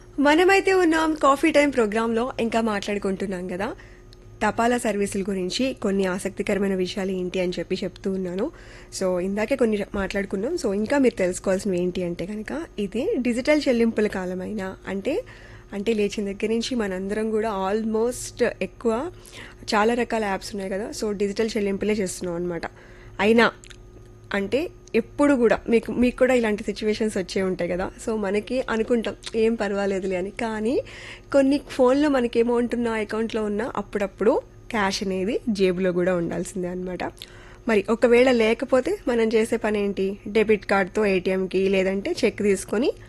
మనమైతే ఉన్నాం coffee time ప్రోగ్రాంలో ఇంకా మాట్లాడుకుంటున్నాం కదా తపాలా సర్వీసుల గురించి కొన్ని ఆసక్తికరమైన విషయాలు ఏంటి అని చెప్పి చెప్తూ ఉన్నాను సో ఇందాకే కొన్ని మాట్లాడుకున్నాం సో ఇంకా మీరు తెలుసుకోవాల్సినవి ఏంటి అంటే కనుక ఇది డిజిటల్ చెల్లింపుల కాలమైనా అంటే అంటే లేచిన దగ్గర నుంచి మనందరం కూడా ఆల్మోస్ట్ ఎక్కువ చాలా రకాల యాప్స్ ఉన్నాయి కదా సో డిజిటల్ చెల్లింపులే చేస్తున్నాం అనమాట అయినా అంటే ఎప్పుడు కూడా మీకు మీకు కూడా ఇలాంటి సిచ్యువేషన్స్ వచ్చే ఉంటాయి కదా సో మనకి అనుకుంటాం ఏం పర్వాలేదులే అని కానీ కొన్ని ఫోన్లో మనకి అమౌంట్ ఉన్న అకౌంట్లో ఉన్న అప్పుడప్పుడు క్యాష్ అనేది జేబులో కూడా ఉండాల్సిందే అనమాట మరి ఒకవేళ లేకపోతే మనం చేసే పని ఏంటి డెబిట్ కార్డ్తో ఏటీఎంకి లేదంటే చెక్ తీసుకొని